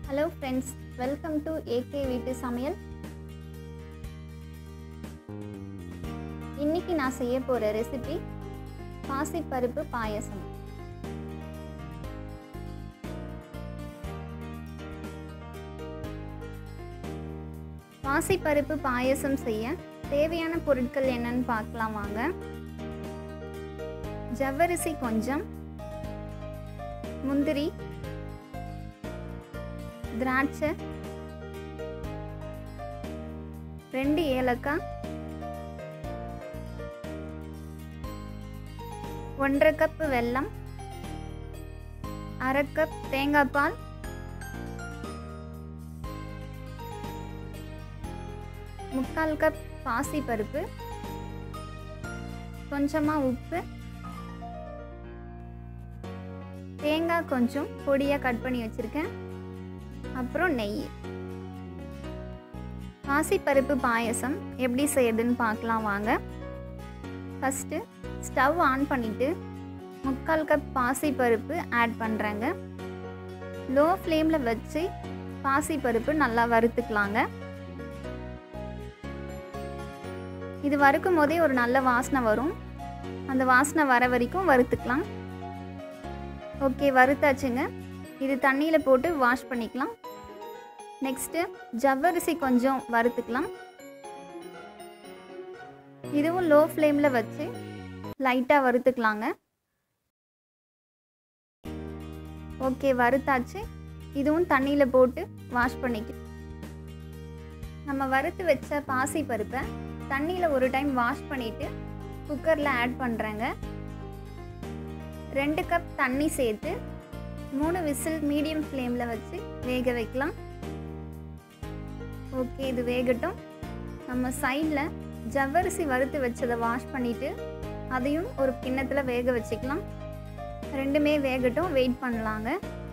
hello friends welcome to AK வீட்டு சமையல் இன்னைக்கு நான் செய்ய போகிற ரெசிபி பாசிப்பருப்பு பாயசம் பாசிப்பருப்பு பாயசம் செய்ய தேவையான பொருட்கள் என்னன்னு பார்க்கலாம் வாங்க ஜவ்வரிசி கொஞ்சம் முந்திரி திராட்சை ரெண்டு ஏலக்காய் ஒன்றரை கப் வெல்லம் அரை கப் தேங்காய் பால் முக்கால் கப் பாசி பருப்பு கொஞ்சமாக உப்பு தேங்காய் கொஞ்சம் பொடியாக கட் பண்ணி வச்சுருக்கேன் அப்புறம் நெய் பாசிப்பருப்பு பாயசம் எப்படி செய்யறதுன்னு பார்க்கலாம் வாங்க ஃபஸ்ட்டு ஸ்டவ் ஆன் பண்ணிவிட்டு முக்கால் கப் பாசிப்பருப்பு ஆட் பண்ணுறேங்க லோ ஃப்ளேமில் வச்சு பாசிப்பருப்பு நல்லா வறுத்துக்கலாங்க இது வறுக்கும் போதே ஒரு நல்ல வாசனை வரும் அந்த வாசனை வர வரைக்கும் வறுத்துக்கலாம் ஓகே வறுத்தாச்சுங்க இது தண்ணியில் போட்டு வாஷ் பண்ணிக்கலாம் நெக்ஸ்ட்டு ஜவ்வரிசி கொஞ்சம் வறுத்துக்கலாம் இதுவும் லோ ஃப்ளேமில் வச்சு லைட்டாக வறுத்துக்கலாங்க ஓகே வறுத்தாச்சு இதுவும் தண்ணியில் போட்டு வாஷ் பண்ணிக்க நம்ம வறுத்து வச்ச பாசி பருப்பை தண்ணியில் ஒரு டைம் வாஷ் பண்ணிவிட்டு குக்கரில் ஆட் பண்ணுறேங்க ரெண்டு கப் தண்ணி சேர்த்து மூணு விசில் மீடியம் ஃப்ளேமில் வச்சு வேக வைக்கலாம் ஓகே இது வேகட்டும் நம்ம சைடில் ஜவ்வரிசி வறுத்து வச்சதை வாஷ் பண்ணிவிட்டு அதையும் ஒரு கிண்ணத்தில் வேக வச்சுக்கலாம் ரெண்டுமே வேகட்டும் வெயிட் பண்ணலாங்க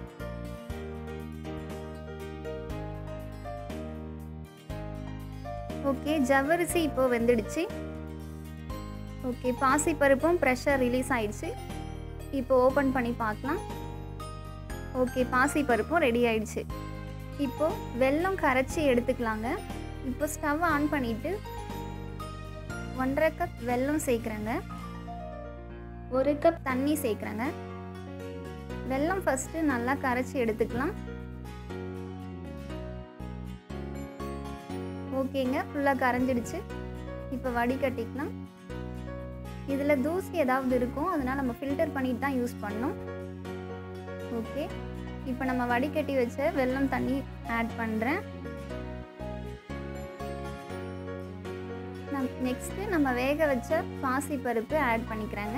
ஓகே ஜவ்வரிசி இப்போ வெந்துடுச்சு ஓகே பாசி பருப்பும் ப்ரெஷர் ரிலீஸ் ஆயிடுச்சு இப்போ ஓப்பன் பண்ணி பார்க்கலாம் ஓகே பாசி பருப்பும் ரெடி ஆயிடுச்சு இப்போது வெல்லம் கரைச்சி எடுத்துக்கலாங்க இப்போ ஸ்டவ் ஆன் பண்ணிவிட்டு ஒன்றரை கப் வெல்லம் சேர்க்குறேங்க ஒரு கப் தண்ணி சேர்க்குறேங்க வெல்லம் ஃபஸ்ட்டு நல்லா கரைச்சி எடுத்துக்கலாம் ஓகேங்க ஃபுல்லாக கரைஞ்சிடுச்சு இப்போ வடிகட்டிக்கலாம் இதில் தூசி ஏதாவது இருக்கும் அதனால் நம்ம ஃபில்டர் பண்ணிட்டு தான் யூஸ் பண்ணணும் ஓகே இப்போ நம்ம வடிகட்டி வச்ச வெல்லம் தண்ணி ஆட் பண்ணுறேன் நம் நெக்ஸ்ட்டு நம்ம வேக வச்ச பாசி பருப்பு ஆட் பண்ணிக்கிறேங்க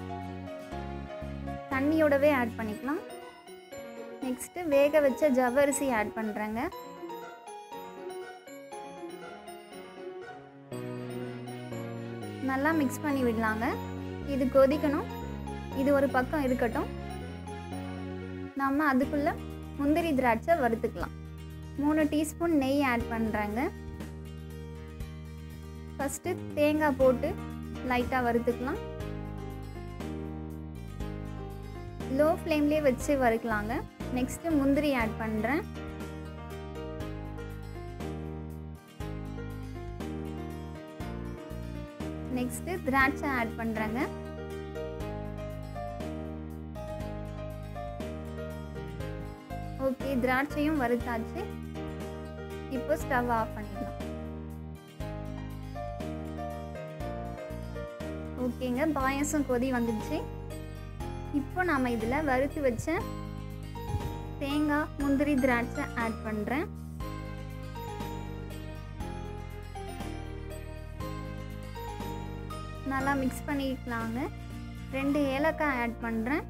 தண்ணியோடவே ஆட் பண்ணிக்கலாம் நெக்ஸ்ட்டு வேக வச்ச ஜவ்வரிசி ஆட் பண்ணுறேங்க நல்லா மிக்ஸ் பண்ணி விடலாங்க இது கொதிக்கணும் இது ஒரு பக்கம் இருக்கட்டும் நம்ம அதுக்குள்ளே முந்திரி திராட்சை வறுத்துக்கலாம் மூணு டீஸ்பூன் நெய் ஆட் பண்ணுறேங்க ஃபஸ்ட்டு தேங்காய் போட்டு லைட்டாக வறுத்துக்கலாம் லோ ஃப்ளேம்லேயே வச்சு வறுக்கலாங்க நெக்ஸ்ட்டு முந்திரி ஆட் பண்ணுறேன் நெக்ஸ்ட்டு திராட்சை ஆட் பண்ணுறேங்க ஓகே திராட்சையும் வறுத்தாச்சு இப்போ ஸ்டவ் ஆஃப் பண்ணிடலாம் ஓகேங்க பாயசம் கொதி வந்துடுச்சு இப்போ நாம் இதில் வறுத்து வச்ச தேங்காய் முந்திரி திராட்சை ஆட் பண்ணுறேன் நல்லா மிக்ஸ் பண்ணிக்கலாங்க ரெண்டு ஏலக்காய் ஆட் பண்ணுறேன்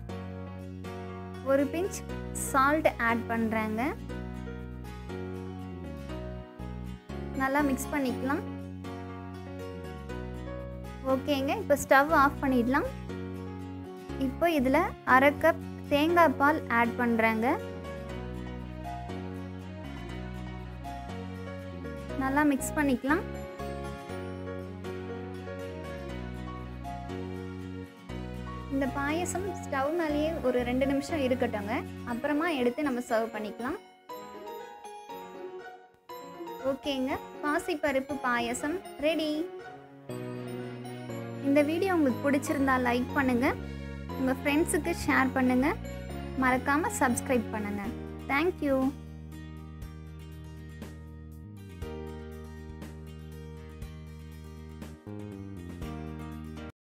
ஒரு பிஞ்ச் சால்ட் ஆட் பண்ணுறேங்க நல்லா மிக்ஸ் பண்ணிக்கலாம் ஓகேங்க இப்போ ஸ்டவ் ஆஃப் பண்ணிடலாம் இப்போ இதில் அரை கப் தேங்காய் பால் ஆட் பண்ணுறேங்க நல்லா மிக்ஸ் பண்ணிக்கலாம் இந்த பாயசம் ஸ்டவ் மேலேயே ஒரு ரெண்டு நிமிஷம் இருக்கட்டுங்க அப்புறமா எடுத்து நம்ம சர்வ் பண்ணிக்கலாம் ஓகேங்க பாசிப்பருப்பு பாயசம் ரெடி இந்த வீடியோ உங்களுக்கு பிடிச்சிருந்தா லைக் பண்ணுங்கள் உங்கள் ஃப்ரெண்ட்ஸுக்கு ஷேர் பண்ணுங்கள் மறக்காமல் சப்ஸ்கிரைப் பண்ணுங்கள் தேங்க்யூ